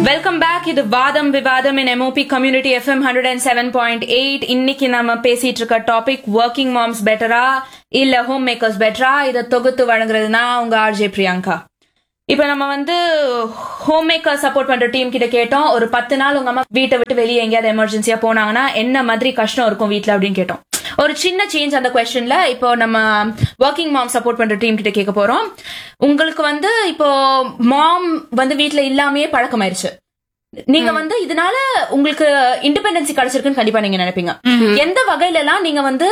Welcome back இது வாதம் விவாதம் in MOP community FM hundred and seven point eight இன்னைக்கு நம்ம பேசிட்டு இருக்க டாபிக் ஒர்க்கிங் மாம்ஸ் பெட்டரா இல்ல ஹோம் மேக்கர்ஸ் பெட்டரா இதை தொகுத்து வழங்குறதுனா உங்க ஆர்ஜே பிரியங்கா இப்ப நம்ம வந்து ஹோம் மேக்கர் சப்போர்ட் பண்ற டீம் கிட்ட கேட்டோம் ஒரு பத்து நாள் உங்க அம்மா வீட்டை விட்டு வெளியே எங்கேயாவது எமர்ஜென்சியா போனாங்கன்னா என்ன மாதிரி கஷ்டம் இருக்கும் வீட்ல அப்படின்னு கேட்டோம் ஒரு சின்ன சேஞ்ச் அந்த கொஸ்டின்ல இப்போ நம்ம ஒர்க்கிங் மாம் சப்போர்ட் பண்ற டீம் கிட்ட கேட்க போறோம் உங்களுக்கு வந்து இப்போ மாம் வந்து வீட்ல இல்லாமயே பழக்கமாயிருச்சு நீங்க வந்து இதனால உங்களுக்கு இண்டிபெண்டன்சி கிடைச்சிருக்குன்னு கண்டிப்பா நீங்க நினைப்பீங்க எந்த வகையில எல்லாம் நீங்க வந்து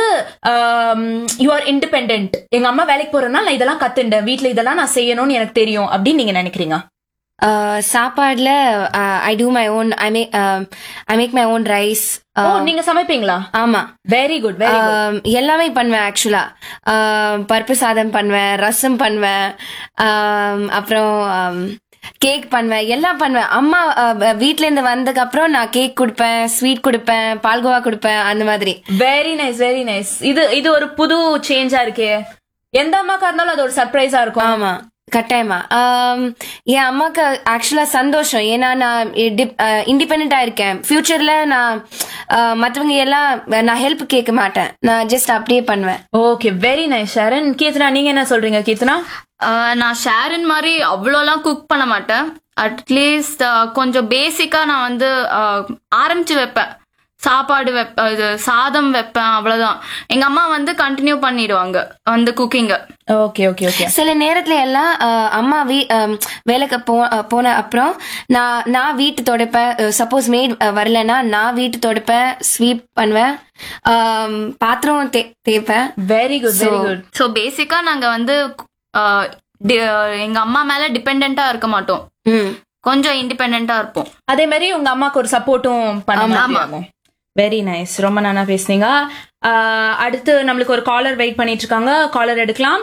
யூ ஆர் இண்டிபெண்டன்ட் எங்க அம்மா வேலைக்கு போறதுனால நான் இதெல்லாம் கத்துண்டேன் வீட்ல இதெல்லாம் நான் செய்யணும்னு எனக்கு தெரியும் அப்படின்னு நீங்க நினைக்கிறீங்க Uh, சாப்பாடுல I do my own I make I make my own rice oh நீங்க சமைப்பீங்களா ஆமா very good very good Um, எல்லாமே பண்ணுவேன் ஆக்சுவலா பருப்பு சாதம் பண்ணுவேன் ரசம் பண்ணுவேன் Um, அப்புறம் கேக் பண்ணுவேன் எல்லாம் பண்ணுவேன் அம்மா uh, வீட்ல இருந்து வந்ததுக்கு அப்புறம் நான் கேக் கொடுப்பேன் ஸ்வீட் கொடுப்பேன் பால்கோவா கொடுப்பேன் அந்த மாதிரி வெரி நைஸ் வெரி நைஸ் இது இது ஒரு புது சேஞ்சா இருக்கே எந்த அம்மாக்கா இருந்தாலும் அது ஒரு சர்ப்ரைஸா இருக்கும் ஆமா கட்டாயமா Um, என் அம்மாக்கு ஆக்சுவலா சந்தோஷம் ஏன்னா நான் இண்டிபெண்டா இருக்கேன் ஃபியூச்சர்ல நான் uh, மத்தவங்க எல்லாம் நான் ஹெல்ப் கேட்க மாட்டேன் நான் ஜஸ்ட் அப்படியே பண்ணுவேன் okay very nice Sharan Keerthana நீங்க என்ன சொல்றீங்க கீர்த்தனா ஆஹ் நான் ஷேரின் மாதிரி அவ்வளோலாம் குக் பண்ண மாட்டேன் அட்லீஸ்ட் கொஞ்சம் பேசிக்கா நான் வந்து ஆஹ் ஆரம்பிச்சு வைப்பேன் சாப்பாடு வைப்பேன் இது சாதம் வைப்பேன் அவ்வளவுதான் எங்க அம்மா வந்து கண்டினியூ பண்ணிடுவாங்க அந்த குக்கிங்க ஓகே ஓகே ஓகே சில நேரத்துல எல்லாம் uh, அம்மா வீ um, வேலைக்கு போ uh, போன அப்புறம் நான் நான் வீட்டு துடைப்பேன் சப்போஸ் மேட் வரலன்னா நான் வீட்டு துடைப்பேன் ஸ்வீப் பண்ணுவேன் Um, பாத்திரம் தே- தேய்ப்பேன் very good very good so பேசிக்கா நாங்க வந்து ஆஹ் டி- எங்க அம்மா மேல டிபெண்டா இருக்க மாட்டோம் ம் கொஞ்சம் இண்டிபெண்டா இருப்போம் அதே மாதிரி உங்க அம்மாக்கு ஒரு சப்போர்ட்டும் பண்ண மாதிரி ஆகும் வெரி நைஸ் ரொம்ப நல்லா பேசுனீங்க ஆஹ் அடுத்து நம்மளுக்கு ஒரு காலர் வெயிட் பண்ணிட்டு இருக்காங்க காலர் எடுக்கலாம்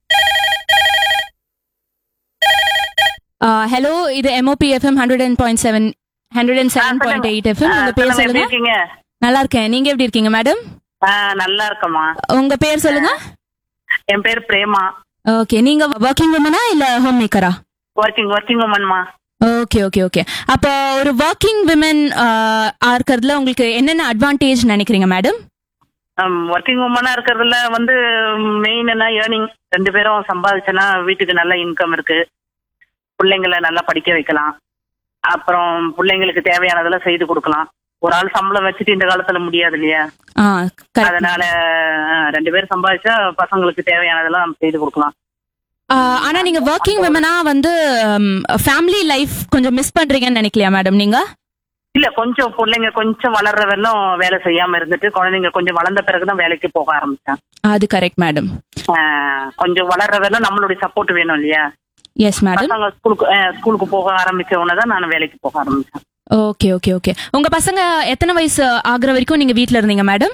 ஹலோ இது MOP FM hundred and point seven hundred and seven point eight FM உங்க பேர் எப்படி சொல்லுங்க இருக்கீங்க நல்லா இருக்கேன் நீங்க எப்படி இருக்கீங்க மேடம் ஆ, நல்லா இருக்கம்மா உங்க பேர் சொல்லுங்க என் பேர் பிரேமா ஓகே நீங்க ஒர்க்கிங் உமனா இல்ல ஹோம் மேக்கரா ஒர்க்கிங் ஒர்க்கிங் உமன்மா ஓகே ஓகே ஓகே அப்போ ஒரு ஒர்க்கிங் விமன் இருக்கிறதுல உங்களுக்கு என்னென்ன அட்வான்டேஜ் நினைக்கிறீங்க மேடம் ஒர்க்கிங் உமனா இருக்கிறதுல வந்து மெயின் என்ன ஏர்னிங் ரெண்டு பேரும் சம்பாதிச்சனா வீட்டுக்கு நல்ல இன்கம் இருக்கு பிள்ளைங்களை நல்லா படிக்க வைக்கலாம் அப்புறம் பிள்ளைங்களுக்கு தேவையானதெல்லாம் செய்து கொடுக்கலாம் ஒரு ஆள் சம்பளம் வச்சுட்டு இந்த காலத்துல முடியாது இல்லையா ஆ correct. அதனால ஆ, ரெண்டு பேரும் சம்பாதிச்சா பசங்களுக்கு தேவையானதெல்லாம் நம்ம செய்து கொடுக்கலாம் ஆ, ஆனா நீங்க ஒர்க்கிங் விமனா வந்து ஃபேமிலி லைஃப் கொஞ்சம் மிஸ் பண்றீங்கன்னு நினைக்கலையா மேடம் நீங்க இல்ல கொஞ்சம் பிள்ளைங்க கொஞ்சம் வளர்ற வரலும் வேலை செய்யாம இருந்துட்டு குழந்தைங்க கொஞ்சம் வளர்ந்த பிறகுதான் வேலைக்கு போக ஆரம்பிச்சேன் அது கரெக்ட் மேடம் ஆஹ் கொஞ்சம் வளர்ற வரலும் நம்மளுடைய சப்போர்ட் வேணும் இல்லையா எஸ் மேடம் பசங்க ஸ்கூலுக்கு ஆஹ் ஸ்கூலுக்கு போக ஆரம்பிச்ச உடனே தான் நான் வேலைக்கு போக ஆரம்பிச்சேன் ஓகே ஓகே ஓகே உங்க பசங்க எத்தனை வயசு ஆகுற வரைக்கும் நீங்க வீட்ல இருந்தீங்க மேடம்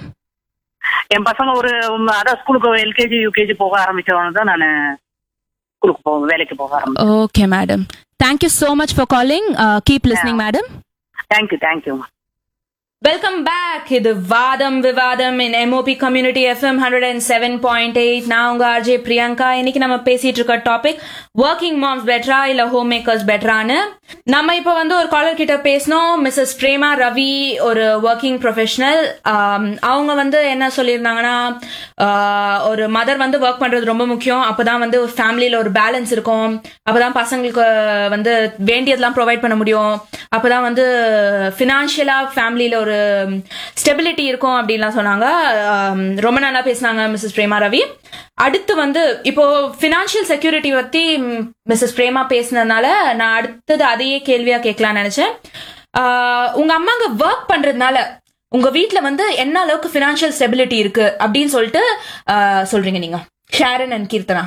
என் பசங்க ஒரு உம், அதான் ஸ்கூலுக்கு எல்கேஜி யூகேஜி போக ஆரம்பிச்ச உடனே தான் நான் ஸ்கூலுக்கு போக வேலைக்கு போக ஆரம்பிச்சேன் okay madam thank you so much for calling keep listening madam thank you thank you welcome back இது வாதம் விவாதம் in MOP community FM hundred and seven point eight நான் உங்க ஆர்ஜே பிரியங்கா இன்னைக்கு நம்ம பேசிட்டு இருக்க டாபிக் ஒர்க்கிங் மாம்ஸ் பெட்டரா இல்ல ஹோம் மேக்கர்ஸ் பெட்டரான்னு நம்ம இப்ப வந்து ஒரு காலர் கிட்ட பேசினோம் மிஸ்ஸஸ் பிரேமா ரவி ஒரு ஒர்க்கிங் ப்ரொஃபஷனல் அவங்க வந்து என்ன சொல்லியிருந்தாங்கன்னா ஆஹ், ஒரு மதர் வந்து ஒர்க் பண்றது ரொம்ப முக்கியம் அப்பதான் வந்து ஒரு ஃபேமிலியில ஒரு பேலன்ஸ் இருக்கும் அப்பதான் பசங்களுக்கு வந்து வேண்டியதெல்லாம் ப்ரொவைட் பண்ண முடியும் அப்பதான் வந்து ஃபினான்ஷியலா ஃபேமிலியில ஒரு ஸ்டெபிலிட்டி இருக்கும் அப்படின்லாம் சொன்னாங்க ஆம், ரொம்ப நல்லா பேசினாங்க மிஸ்ஸஸ் பிரேமா ரவி அடுத்து வந்து இப்போ ஃபினான்ஷியல் செக்யூரிட்டி பத்தி மிஸ்ஸஸ் பிரேமா பேசினதுனால நான் அடுத்தது அதையே கேள்வியா கேட்கலாம்னு நினைச்சேன் ஆஹ், உங்க அம்மாங்க ஒர்க் பண்றதுனால உங்க வீட்ல வந்து என்ன அளவுக்கு ஃபினான்ஷியல் ஸ்டெபிலிட்டி இருக்கு அப்படின்னு சொல்லிட்டு ஆஹ், சொல்றீங்க நீங்க Sharon and Keerthana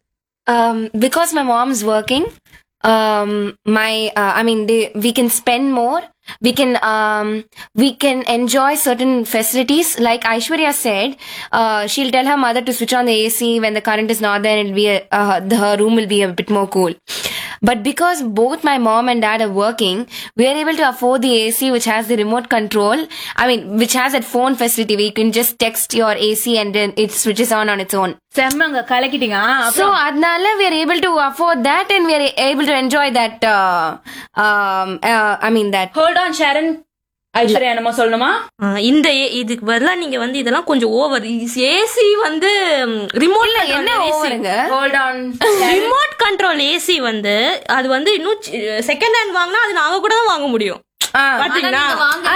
um, because my mom's working um my uh, i mean they, we can spend more we can um we can enjoy certain facilities like aishwarya said uh, she'll tell her mother to switch on the ac when the current is not there and it'll be a, uh, the, her room will be a bit more cool But because both my mom and dad are working, we are able to afford the AC which has the remote control. I mean, which has that phone facility where you can just text your AC and then it switches on on its own. செம்மங்க கலக்கிட்டீங்க ஆ, So, அப்புறம் adnala we are able to afford that and we are able to enjoy that, uh, um, uh, I mean that. Hold on Sharan Aishwarya என்னமோ சொல்லணுமா ஆ, இந்த ஏ- இதுக்கு பதிலா நீங்க வந்து இதெல்லாம் கொஞ்சம் ஓவர் ஏசி வந்து ரிமோட் என்ன ஓவருங்க hold on remote control AC வந்து அது வந்து இன்னும் செகண்ட் ஹேண்ட் வாங்கினா அது நாங்க கூட தான் வாங்க முடியும் ஆ. பாத்தீங்களா வாங்க